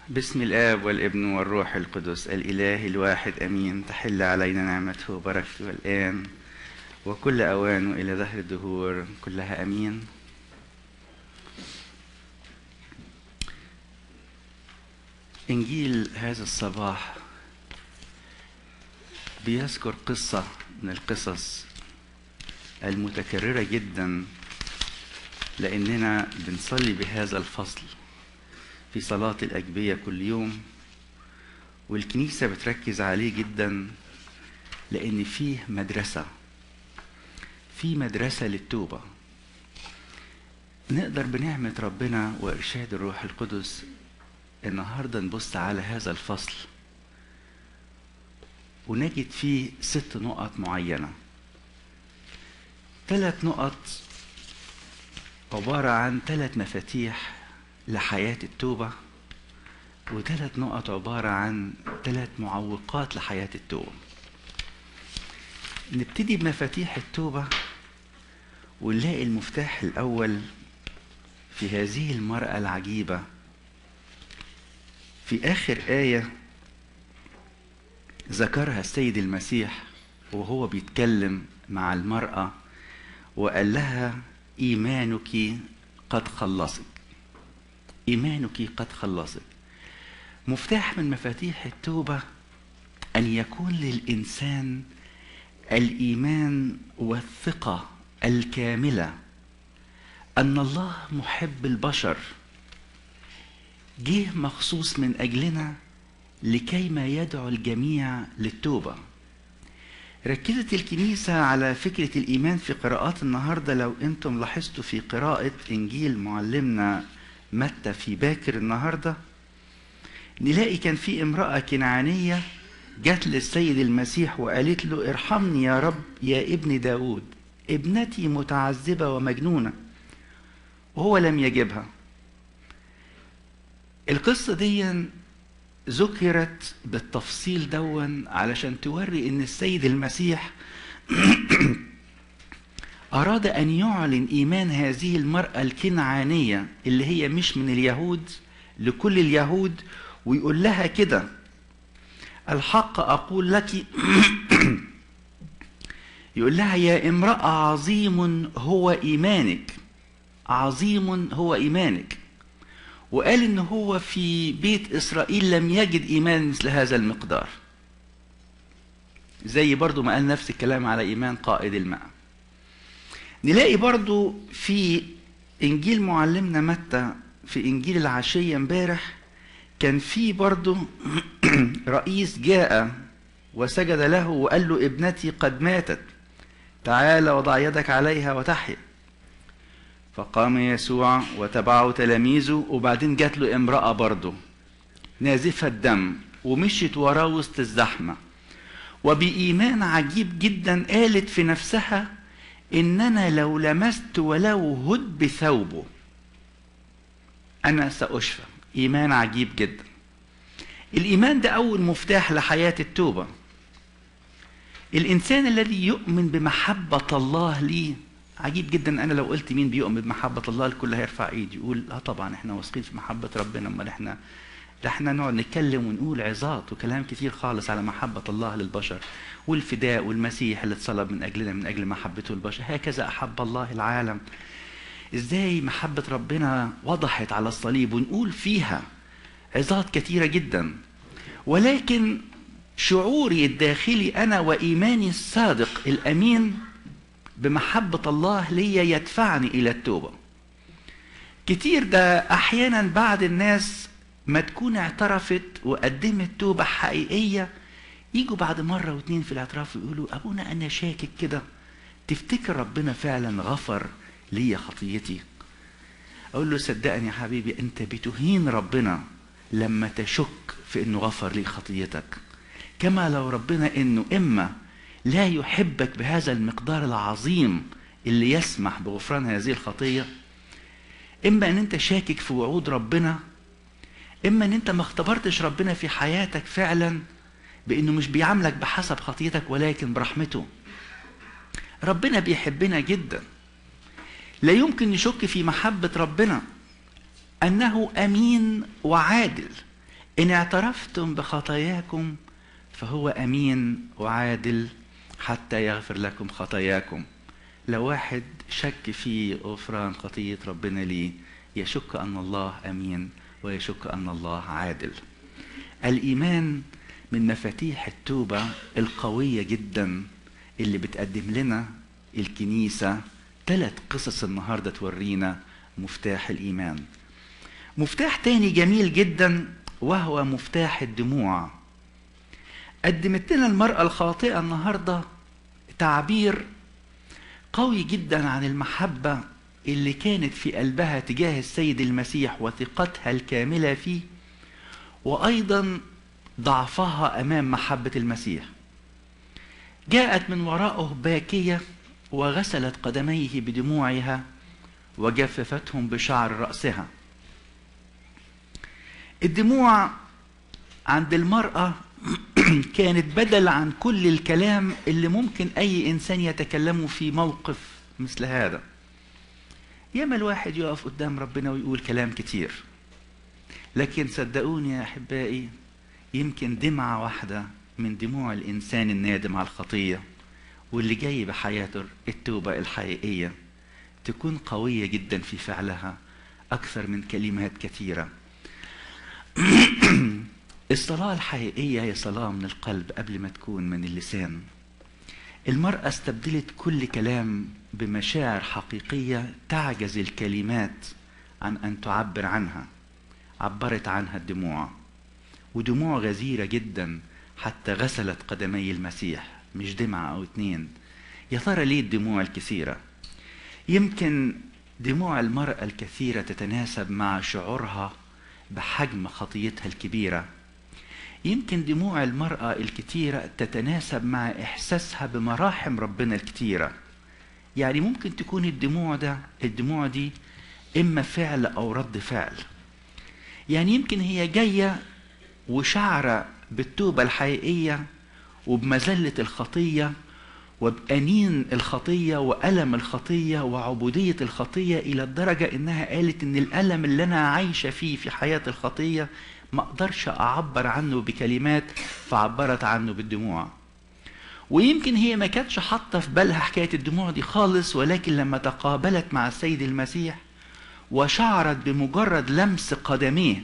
بسم الآب والابن والروح القدس الإله الواحد أمين تحل علينا نعمته وبركته الآن وكل أوان إلى دهر الدهور كلها أمين إنجيل هذا الصباح بيذكر قصة من القصص المتكررة جدا لأننا بنصلي بهذا الفصل في صلاة الأجبية كل يوم والكنيسة بتركز عليه جدا لأن فيه مدرسة في مدرسة للتوبة نقدر بنعمة ربنا وإرشاد الروح القدس النهاردة نبص على هذا الفصل ونجد فيه ست نقط معينة ثلاث نقط عبارة عن ثلاث مفاتيح لحياة التوبة وثلاث نقط عبارة عن ثلاث معوقات لحياة التوبة نبتدي بمفاتيح التوبة ونلاقي المفتاح الأول في هذه المرأة العجيبة في آخر آية ذكرها السيد المسيح وهو بيتكلم مع المرأة وقال لها إيمانك قد خلصك إيمانك قد خلصك مفتاح من مفاتيح التوبة أن يكون للإنسان الإيمان والثقة الكاملة أن الله محب البشر جه مخصوص من أجلنا لكيما يدعو الجميع للتوبة ركزت الكنيسة على فكرة الإيمان في قراءات النهاردة لو أنتم لاحظتوا في قراءة إنجيل معلمنا متى في باكر النهاردة نلاقي كان في امرأة كنعانية جت للسيد المسيح وقالت له ارحمني يا رب يا ابن داود ابنتي متعذبة ومجنونة وهو لم يجبها القصة دي ذكرت بالتفصيل دون علشان توري ان السيد المسيح أراد أن يعلن إيمان هذه المرأة الكنعانية اللي هي مش من اليهود لكل اليهود ويقول لها كده الحق أقول لك يقول لها يا امرأة عظيم هو إيمانك عظيم هو إيمانك وقال إن هو في بيت إسرائيل لم يجد إيمان مثل هذا المقدار زي برضو ما قال نفس الكلام على إيمان قائد الماء نلاقي برضو في انجيل معلمنا متى في انجيل العشيه امبارح كان في برضو رئيس جاء وسجد له وقال له ابنتي قد ماتت تعال وضع يدك عليها وتحيا فقام يسوع وتبعه تلاميذه وبعدين جات له امرأة برضه نازفة الدم ومشيت وراه وسط الزحمة وبإيمان عجيب جدا قالت في نفسها إننا لو لمست ولو هد بثوبه أنا سأشفى إيمان عجيب جدا الإيمان ده أول مفتاح لحياة التوبة الإنسان الذي يؤمن بمحبة الله ليه عجيب جدا أنا لو قلت مين بيؤمن بمحبة الله الكل هيرفع إيد يقول آه طبعا إحنا واثقين في محبة ربنا أمال إحنا ده احنا نقعد نتكلم ونقول عظات وكلام كتير خالص على محبة الله للبشر والفداء والمسيح اللي اتصلب من أجلنا من أجل محبته للبشر هكذا أحب الله العالم إزاي محبة ربنا وضحت على الصليب ونقول فيها عظات كتيرة جدا ولكن شعوري الداخلي أنا وإيماني الصادق الأمين بمحبة الله ليا يدفعني إلى التوبة كتير ده أحيانا بعد الناس ما تكون اعترفت وقدمت توبة حقيقية يجوا بعد مرة واتنين في الاعتراف ويقولوا أبونا أنا شاكك كده تفتكر ربنا فعلا غفر لي خطيتي أقول له صدقني يا حبيبي أنت بتهين ربنا لما تشك في أنه غفر لي خطيتك كما لو ربنا أنه إما لا يحبك بهذا المقدار العظيم اللي يسمح بغفران هذه الخطية إما أن أنت شاكك في وعود ربنا اما ان انت ما اختبرتش ربنا في حياتك فعلا بانه مش بيعاملك بحسب خطيتك ولكن برحمته ربنا بيحبنا جدا لا يمكن نشك في محبة ربنا انه امين وعادل إن اعترفتم بخطاياكم فهو أمين وعادل حتى يغفر لكم خطاياكم لو واحد شك في غفران خطية ربنا ليه يشك أن الله أمين ويشك أن الله عادل الإيمان من مفاتيح التوبة القوية جدا اللي بتقدم لنا الكنيسة ثلاث قصص النهاردة تورينا مفتاح الإيمان مفتاح تاني جميل جدا وهو مفتاح الدموع قدمت لنا المرأة الخاطئة النهاردة تعبير قوي جدا عن المحبة اللي كانت في قلبها تجاه السيد المسيح وثقتها الكاملة فيه وأيضا ضعفها أمام محبة المسيح جاءت من وراءه باكية وغسلت قدميه بدموعها وجففتهم بشعر رأسها الدموع عند المرأة كانت بدل عن كل الكلام اللي ممكن أي إنسان يتكلمه في موقف مثل هذا ياما الواحد يقف قدام ربنا ويقول كلام كتير لكن صدقوني يا أحبائي يمكن دمعة واحدة من دموع الإنسان النادم على الخطية واللي جاي بحياته التوبة الحقيقية تكون قوية جدا في فعلها أكثر من كلمات كثيرة الصلاة الحقيقية هي صلاة من القلب قبل ما تكون من اللسان المرأة استبدلت كل كلام بمشاعر حقيقية تعجز الكلمات عن أن تعبر عنها عبرت عنها الدموع ودموع غزيرة جدا حتى غسلت قدمي المسيح مش دمعة أو اتنين يا ترى ليه الدموع الكثيرة يمكن دموع المرأة الكثيرة تتناسب مع شعورها بحجم خطيتها الكبيرة يمكن دموع المرأة الكتيرة تتناسب مع إحساسها بمراحم ربنا الكتيرة يعني ممكن تكون الدموع ده الدموع دي إما فعل أو رد فعل يعني يمكن هي جاية وشعرة بالتوبة الحقيقية وبمذلة الخطية وبأنين الخطية وألم الخطية وعبودية الخطية إلى الدرجة إنها قالت إن الألم اللي أنا عايشة فيه في حياة الخطية ما أقدرش أعبر عنه بكلمات فعبرت عنه بالدموع ويمكن هي ما كانتش حاطة في بالها حكاية الدموع دي خالص ولكن لما تقابلت مع السيد المسيح وشعرت بمجرد لمس قدميه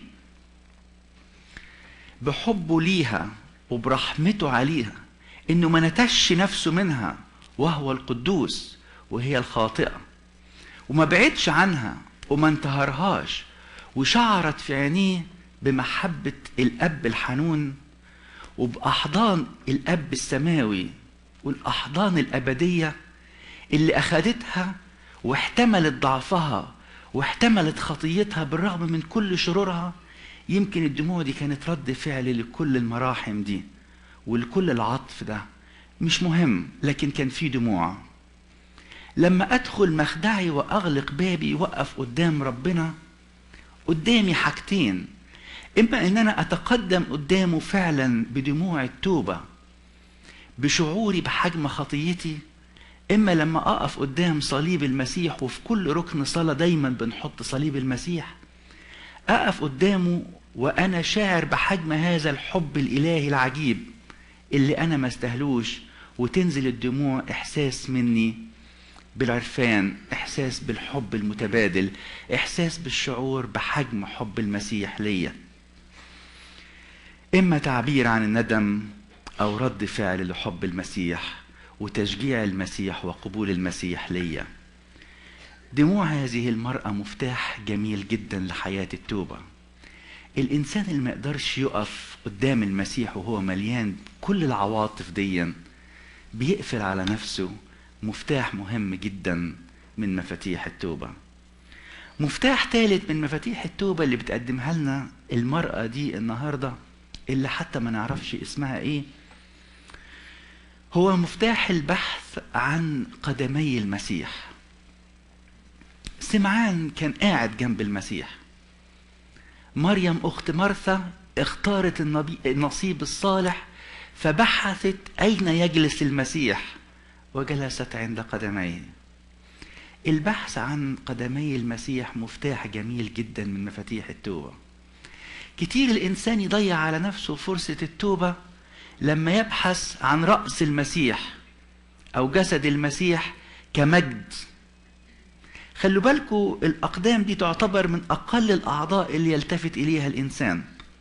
بحبه ليها وبرحمته عليها انه ما نتش نفسه منها وهو القدوس وهي الخاطئه وما بعدش عنها وما انتهرهاش وشعرت في عينيه بمحبه الاب الحنون وباحضان الاب السماوي والاحضان الابديه اللي اخذتها واحتملت ضعفها واحتملت خطيتها بالرغم من كل شرورها يمكن الدموع دي كانت رد فعل لكل المراحم دي ولكل العطف ده مش مهم لكن كان في دموع لما ادخل مخدعي واغلق بابي واقف قدام ربنا قدامي حاجتين اما ان انا اتقدم قدامه فعلا بدموع التوبه بشعوري بحجم خطيتي اما لما اقف قدام صليب المسيح وفي كل ركن صلاه دايما بنحط صليب المسيح اقف قدامه وانا شاعر بحجم هذا الحب الالهي العجيب اللي انا ما استهلوش وتنزل الدموع احساس مني بالعرفان احساس بالحب المتبادل احساس بالشعور بحجم حب المسيح ليا اما تعبير عن الندم او رد فعل لحب المسيح وتشجيع المسيح وقبول المسيح ليا دموع هذه المرأة مفتاح جميل جدا لحياة التوبة الإنسان اللي ما يقدرش يقف قدام المسيح وهو مليان كل العواطف دي بيقفل على نفسه مفتاح مهم جدا من مفاتيح التوبة مفتاح ثالث من مفاتيح التوبة اللي بتقدمها لنا المرأة دي النهاردة اللي حتى ما نعرفش اسمها ايه هو مفتاح البحث عن قدمي المسيح سمعان كان قاعد جنب المسيح مريم اخت مرثا اختارت النصيب الصالح فبحثت اين يجلس المسيح وجلست عند قدميه البحث عن قدمي المسيح مفتاح جميل جدا من مفاتيح التوبه كتير الإنسان يضيع على نفسه فرصة التوبة لما يبحث عن رأس المسيح أو جسد المسيح كمجد خلوا بالكم الأقدام دي تعتبر من أقل الأعضاء اللي يلتفت إليها الإنسان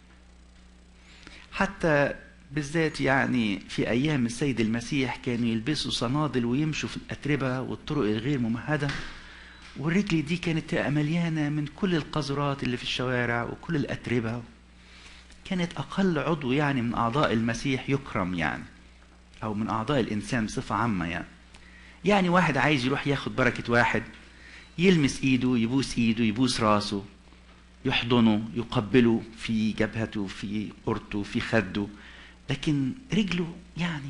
حتى بالذات يعني في أيام السيد المسيح كانوا يلبسوا صنادل ويمشوا في الأتربة والطرق الغير ممهدة والرجل دي كانت تبقى مليانة من كل القذرات اللي في الشوارع وكل الأتربة كانت أقل عضو يعني من أعضاء المسيح يكرم يعني أو من أعضاء الإنسان بصفة عامة يعني يعني واحد عايز يروح ياخد بركة واحد يلمس إيده يبوس إيده يبوس راسه يحضنه يقبله في جبهته في قرطه في خده لكن رجله يعني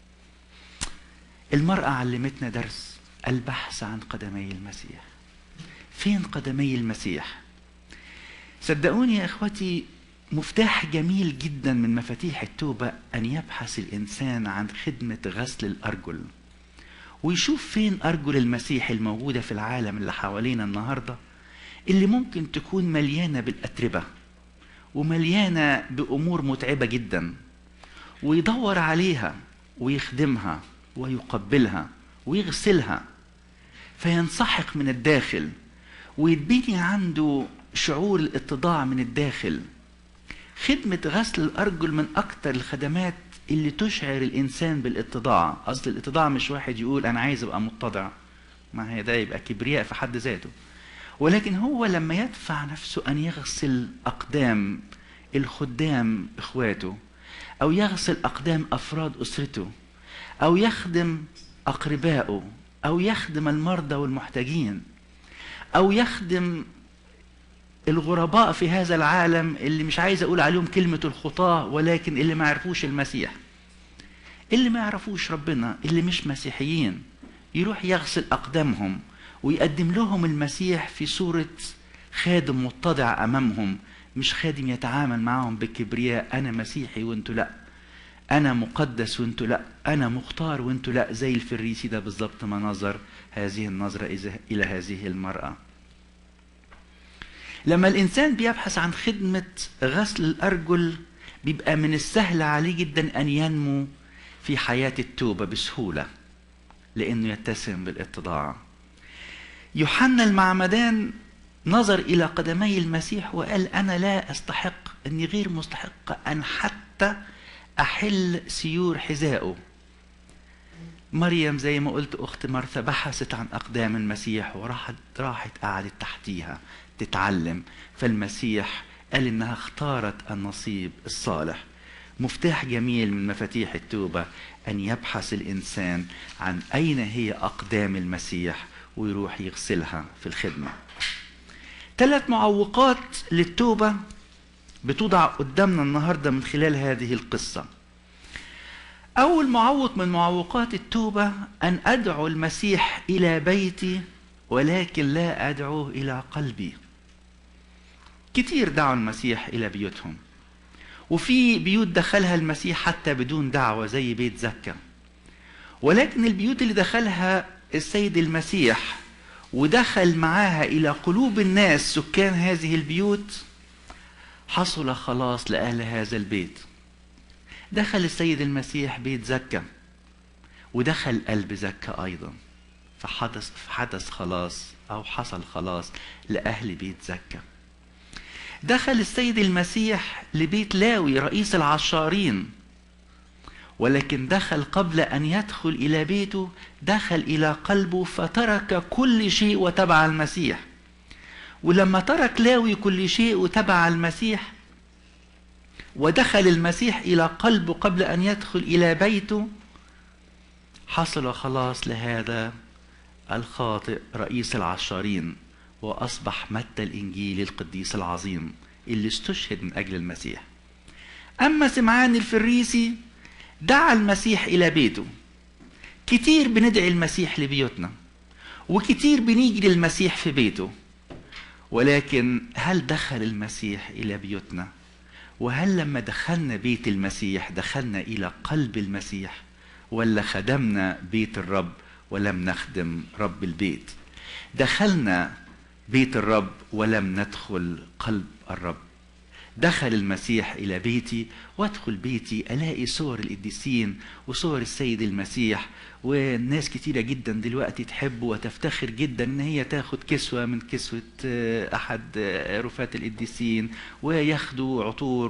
المرأة علمتنا درس البحث عن قدمي المسيح فين قدمي المسيح صدقوني يا اخوتي مفتاح جميل جدا من مفاتيح التوبة أن يبحث الإنسان عن خدمة غسل الأرجل ويشوف فين أرجل المسيح الموجودة في العالم اللي حوالينا النهاردة اللي ممكن تكون مليانة بالأتربة ومليانة بأمور متعبة جدا ويدور عليها ويخدمها ويقبلها ويغسلها فينسحق من الداخل ويتبني عنده شعور الاتضاع من الداخل خدمة غسل الأرجل من أكتر الخدمات اللي تشعر الإنسان بالاتضاع أصل الاتضاع مش واحد يقول أنا عايز أبقى متضع ما هي ده يبقى كبرياء في حد ذاته ولكن هو لما يدفع نفسه أن يغسل أقدام الخدام إخواته أو يغسل أقدام أفراد أسرته أو يخدم أقربائه أو يخدم المرضى والمحتاجين أو يخدم الغرباء في هذا العالم اللي مش عايز أقول عليهم كلمة الخطاة ولكن اللي ما يعرفوش المسيح اللي ما يعرفوش ربنا اللي مش مسيحيين يروح يغسل أقدامهم ويقدم لهم المسيح في صورة خادم متضع أمامهم مش خادم يتعامل معهم بكبرياء أنا مسيحي وأنتوا لأ أنا مقدس وأنتوا لأ أنا مختار وأنتوا لأ زي الفريسي ده بالظبط ما نظر هذه النظرة إلى هذه المرأة لما الإنسان بيبحث عن خدمة غسل الأرجل بيبقى من السهل عليه جدا أن ينمو في حياة التوبة بسهولة لأنه يتسم بالاتضاع يوحنا المعمدان نظر إلى قدمي المسيح وقال أنا لا أستحق أني غير مستحق أن حتى أحل سيور حذائه مريم زي ما قلت أخت مرثا بحثت عن أقدام المسيح وراحت راحت قعدت تحتيها تتعلم فالمسيح قال إنها اختارت النصيب الصالح مفتاح جميل من مفاتيح التوبة أن يبحث الإنسان عن أين هي أقدام المسيح ويروح يغسلها في الخدمة ثلاث معوقات للتوبة بتوضع قدامنا النهاردة من خلال هذه القصة أول معوق من معوقات التوبة أن أدعو المسيح إلى بيتي ولكن لا أدعوه إلى قلبي كتير دعوا المسيح إلى بيوتهم وفي بيوت دخلها المسيح حتى بدون دعوة زي بيت زكا ولكن البيوت اللي دخلها السيد المسيح ودخل معاها إلى قلوب الناس سكان هذه البيوت حصل خلاص لأهل هذا البيت دخل السيد المسيح بيت زكا ودخل قلب زكا أيضا فحدث حدث خلاص أو حصل خلاص لأهل بيت زكا دخل السيد المسيح لبيت لاوي رئيس العشارين ولكن دخل قبل أن يدخل إلى بيته دخل إلى قلبه فترك كل شيء وتبع المسيح ولما ترك لاوي كل شيء وتبع المسيح ودخل المسيح إلى قلبه قبل أن يدخل إلى بيته حصل خلاص لهذا الخاطئ رئيس العشارين وأصبح متى الإنجيل القديس العظيم اللي استشهد من أجل المسيح أما سمعان الفريسي دعا المسيح إلى بيته كتير بندعي المسيح لبيوتنا وكتير بنيجي للمسيح في بيته ولكن هل دخل المسيح إلى بيوتنا وهل لما دخلنا بيت المسيح دخلنا إلى قلب المسيح ولا خدمنا بيت الرب ولم نخدم رب البيت دخلنا بيت الرب ولم ندخل قلب الرب دخل المسيح إلى بيتي وأدخل بيتي ألاقي صور القديسين وصور السيد المسيح وناس كتيرة جدا دلوقتي تحب وتفتخر جدا إن هي تاخد كسوة من كسوة آه، أحد آه، رفات القديسين وياخدوا عطور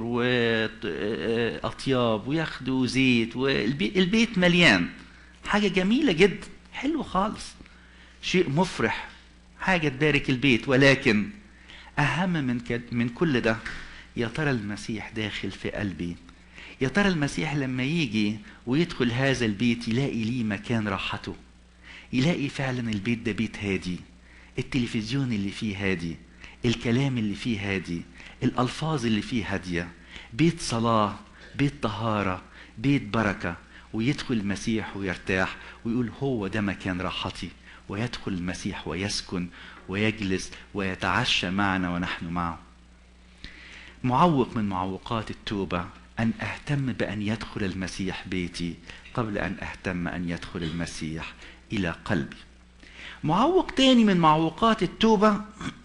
وأطياب وياخدوا زيت والبيت مليان حاجة جميلة جدا حلو خالص شيء مفرح حاجة تبارك البيت ولكن أهم من كد من كل ده يا ترى المسيح داخل في قلبي يا ترى المسيح لما يجي ويدخل هذا البيت يلاقي ليه مكان راحته يلاقي فعلا البيت ده بيت هادي التلفزيون اللي فيه هادي الكلام اللي فيه هادي الألفاظ اللي فيه هادية بيت صلاة بيت طهارة بيت بركة ويدخل المسيح ويرتاح ويقول هو ده مكان راحتي ويدخل المسيح ويسكن ويجلس ويتعشى معنا ونحن معه معوق من معوقات التوبة أن أهتم بأن يدخل المسيح بيتي قبل أن أهتم أن يدخل المسيح إلى قلبي معوق تاني من معوقات التوبة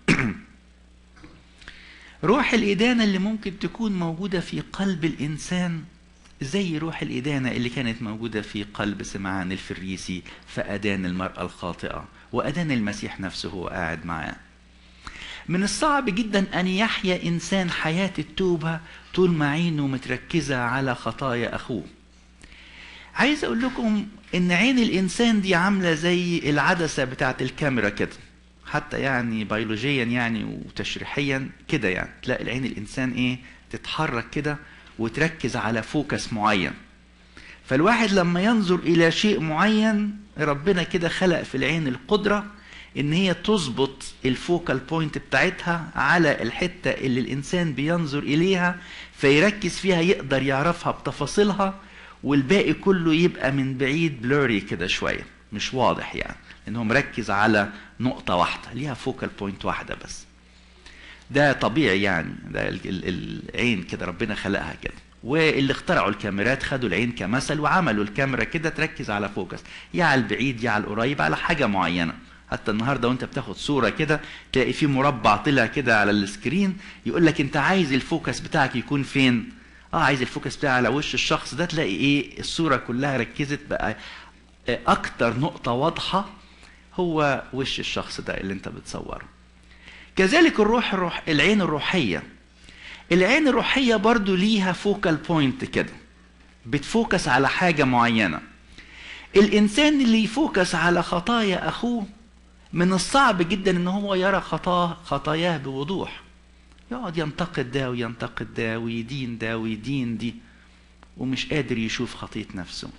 روح الإدانة اللي ممكن تكون موجودة في قلب الإنسان زي روح الإدانة اللي كانت موجودة في قلب سمعان الفريسي فأدان المرأة الخاطئة وأدان المسيح نفسه هو قاعد معاه من الصعب جدا أن يحيا إنسان حياة التوبة طول ما عينه متركزة على خطايا أخوه عايز أقول لكم إن عين الإنسان دي عاملة زي العدسة بتاعة الكاميرا كده حتى يعني بيولوجيا يعني وتشريحيا كده يعني تلاقي العين الإنسان إيه تتحرك كده وتركز على فوكس معين فالواحد لما ينظر إلى شيء معين ربنا كده خلق في العين القدرة ان هي تظبط الفوكال بوينت بتاعتها على الحتة اللي الانسان بينظر اليها فيركز فيها يقدر يعرفها بتفاصيلها والباقي كله يبقى من بعيد بلوري كده شوية مش واضح يعني لانه مركز على نقطة واحدة ليها فوكال بوينت واحدة بس ده طبيعي يعني ده ال- ال- العين كده ربنا خلقها كده واللي اخترعوا الكاميرات خدوا العين كمثل وعملوا الكاميرا كده تركز على فوكس يا على البعيد يا على القريب على حاجة معينة حتى النهارده وانت بتاخد صورة كده تلاقي في مربع طلع كده على السكرين يقول لك انت عايز الفوكس بتاعك يكون فين اه عايز الفوكس بتاعي على وش الشخص ده تلاقي ايه الصورة كلها ركزت بقى آه، اكتر نقطة واضحة هو وش الشخص ده اللي انت بتصوره كذلك الروح الروح العين الروحية العين الروحية برضو ليها فوكال بوينت كده بتفوكس على حاجة معينة الإنسان اللي يفوكس على خطايا أخوه من الصعب جدا إن هو يرى خطاه خطاياه بوضوح يقعد ينتقد ده وينتقد ده ويدين ده ويدين دي ومش قادر يشوف خطية نفسه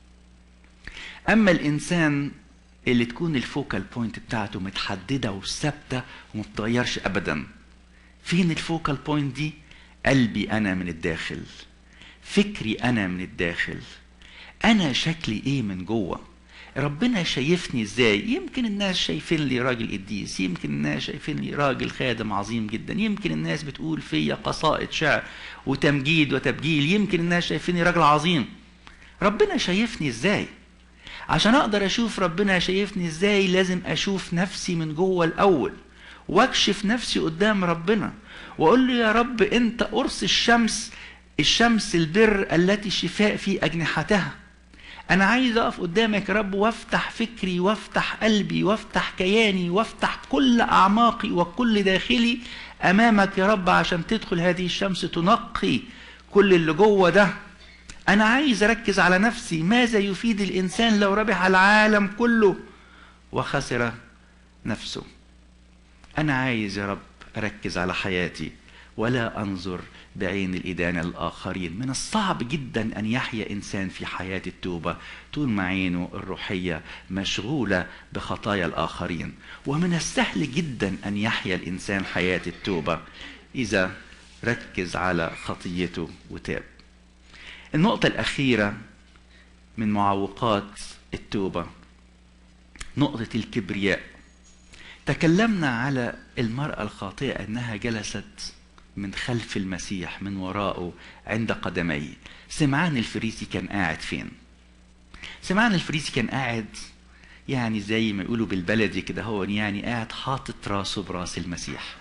أما الإنسان اللي تكون الفوكال بوينت بتاعته متحددة وثابتة وما بتتغيرش أبدا فين الفوكال بوينت دي قلبي أنا من الداخل فكري أنا من الداخل أنا شكلي إيه من جوه ربنا شايفني ازاي يمكن الناس شايفين لي راجل قديس يمكن الناس شايفين لي راجل خادم عظيم جدا يمكن الناس بتقول فيا قصائد شعر وتمجيد وتبجيل يمكن الناس شايفيني راجل عظيم ربنا شايفني ازاي عشان اقدر اشوف ربنا شايفني ازاي لازم اشوف نفسي من جوه الاول واكشف نفسي قدام ربنا واقول له يا رب انت قرص الشمس الشمس البر التي شفاء في اجنحتها انا عايز اقف قدامك يا رب وافتح فكري وافتح قلبي وافتح كياني وافتح كل اعماقي وكل داخلي امامك يا رب عشان تدخل هذه الشمس تنقي كل اللي جوه ده انا عايز اركز على نفسي ماذا يفيد الانسان لو ربح العالم كله وخسر نفسه انا عايز يا رب اركز على حياتي ولا انظر بعين الإدانة للآخرين من الصعب جدا أن يحيا إنسان في حياة التوبة طول ما عينه الروحية مشغولة بخطايا الآخرين ومن السهل جدا أن يحيا الإنسان حياة التوبة إذا ركز على خطيته وتاب النقطة الأخيرة من معوقات التوبة نقطة الكبرياء تكلمنا على المرأة الخاطئة أنها جلست من خلف المسيح من وراءه عند قدميه سمعان الفريسي كان قاعد فين سمعان الفريسي كان قاعد يعني زي ما يقولوا بالبلدي كده هو يعني قاعد حاطط راسه براس المسيح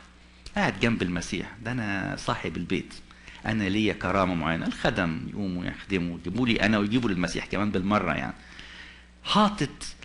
قاعد جنب المسيح ده انا صاحب البيت انا ليا كرامه معينه الخدم يقوموا يخدموا يجيبوا لي انا ويجيبوا للمسيح كمان بالمره يعني حاطط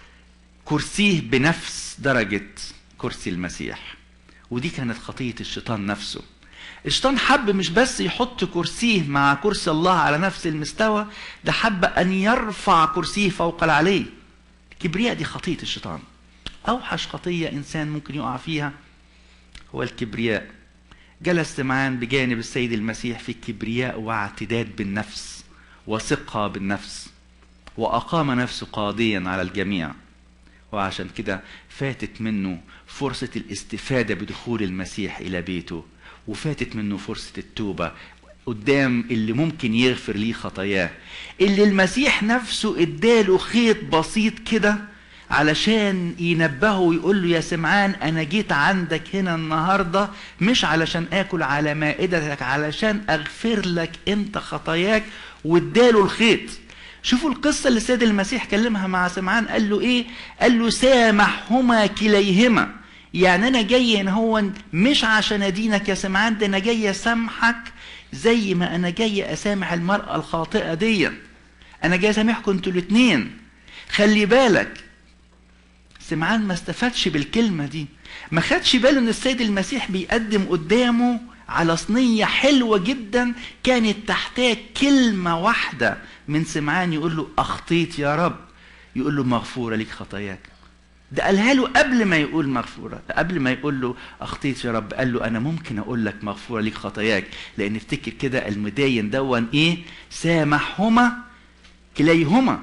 كرسيه بنفس درجه كرسي المسيح ودي كانت خطيه الشيطان نفسه الشيطان حب مش بس يحط كرسيه مع كرسي الله على نفس المستوى ده حب ان يرفع كرسيه فوق العلي الكبرياء دي خطيه الشيطان اوحش خطيه انسان ممكن يقع فيها هو الكبرياء جلس سمعان بجانب السيد المسيح في كبرياء واعتداد بالنفس وثقة بالنفس وأقام نفسه قاضيا على الجميع وعشان كده فاتت منه فرصة الاستفادة بدخول المسيح إلى بيته وفاتت منه فرصة التوبة قدام اللي ممكن يغفر ليه خطاياه اللي المسيح نفسه اداله خيط بسيط كده علشان ينبهه ويقول له يا سمعان انا جيت عندك هنا النهارده مش علشان اكل على مائدتك علشان اغفر لك انت خطاياك واداله الخيط شوفوا القصة اللي السيد المسيح كلمها مع سمعان قال له ايه قال له سامحهما كليهما يعني انا جاي هنا هو مش عشان ادينك يا سمعان ده انا جاي اسامحك زي ما انا جاي اسامح المرأة الخاطئة دي انا جاي اسامحكم انتوا الاتنين خلي بالك سمعان ما استفادش بالكلمة دي ما خدش باله ان السيد المسيح بيقدم قدامه على صينية حلوة جدا كانت تحتاج كلمة واحدة من سمعان يقول له أخطيت يا رب يقول له مغفورة لك خطاياك ده قالها له قبل ما يقول مغفورة قبل ما يقول له أخطيت يا رب قال له أنا ممكن أقول لك مغفورة لك خطاياك لأن افتكر كده المداين دون إيه سامحهما كليهما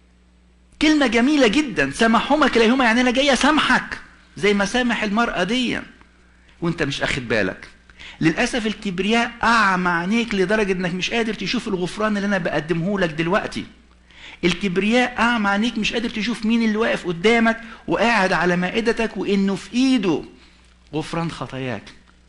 كلمة جميلة جدا سامحهما كليهما يعني أنا جاي أسامحك زي ما سامح المرأة دي وأنت مش أخد بالك للأسف الكبرياء أعمى عينيك لدرجة إنك مش قادر تشوف الغفران اللي أنا بقدمه لك دلوقتي الكبرياء أعمى عينيك مش قادر تشوف مين اللي واقف قدامك وقاعد على مائدتك وإنه في إيده غفران خطاياك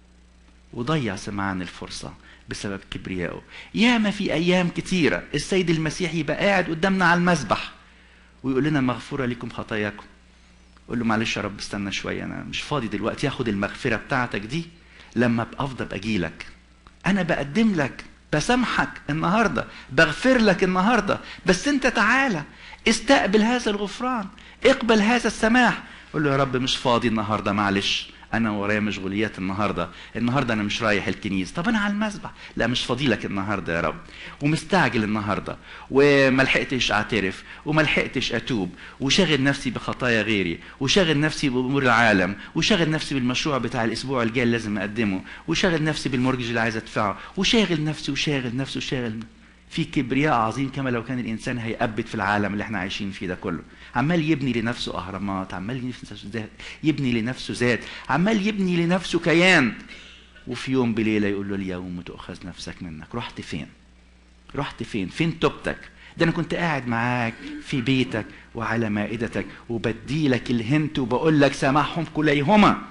وضيع سمعان الفرصة بسبب كبريائه ياما في أيام كتيرة السيد المسيح يبقى قاعد قدامنا على المسبح ويقول لنا مغفورة لكم خطاياكم قول له معلش يا رب استنى شوية أنا مش فاضي دلوقتي أخد المغفرة بتاعتك دي لما ابقى افضل اجيلك انا بقدم لك بسامحك النهارده بغفر لك النهارده بس انت تعالى استقبل هذا الغفران اقبل هذا السماح قول له يا رب مش فاضي النهارده معلش انا ورايا مشغوليات النهارده النهارده انا مش رايح الكنيسه طب انا على المسبح لا مش فاضي لك النهارده يا رب ومستعجل النهارده وما لحقتش اعترف وما لحقتش اتوب وشاغل نفسي بخطايا غيري وشاغل نفسي بامور العالم وشاغل نفسي بالمشروع بتاع الاسبوع الجاي اللي لازم اقدمه وشاغل نفسي بالمورجج اللي عايز ادفعه وشاغل نفسي وشاغل نفسي وشاغل في كبرياء عظيم كما لو كان الانسان هيأبد في العالم اللي احنا عايشين فيه ده كله عمال يبني لنفسه اهرامات عمال يبني لنفسه ذات يبني لنفسه ذات عمال يبني لنفسه كيان وفي يوم بليله يقول له اليوم تؤخذ نفسك منك رحت فين رحت فين فين توبتك ده انا كنت قاعد معاك في بيتك وعلى مائدتك وبديلك الهنت وبقول لك سامحهم كليهما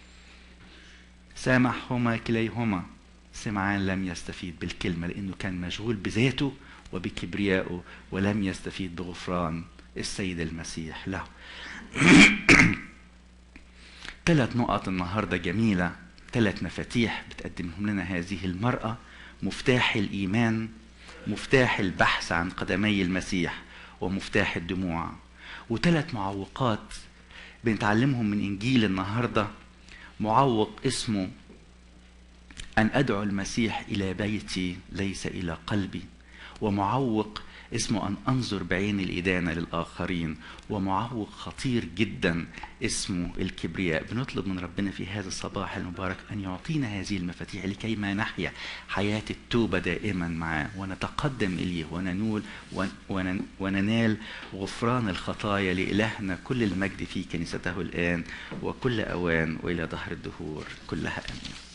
سامحهما كليهما سمعان لم يستفيد بالكلمة لأنه كان مشغول بذاته وبكبريائه ولم يستفيد بغفران السيد المسيح له ثلاث نقط النهاردة جميلة ثلاث مفاتيح بتقدمهم لنا هذه المرأة مفتاح الإيمان مفتاح البحث عن قدمي المسيح ومفتاح الدموع وثلاث معوقات بنتعلمهم من إنجيل النهاردة معوق اسمه أن أدعو المسيح إلى بيتي ليس إلى قلبي ومعوق اسمه أن أنظر بعين الإدانة للآخرين ومعوق خطير جدا اسمه الكبرياء بنطلب من ربنا في هذا الصباح المبارك أن يعطينا هذه المفاتيح لكي ما نحيا حياة التوبة دائما معاه ونتقدم إليه وننول وننال غفران الخطايا لإلهنا كل المجد في كنيسته الآن وكل أوان وإلى ظهر الدهور كلها آمين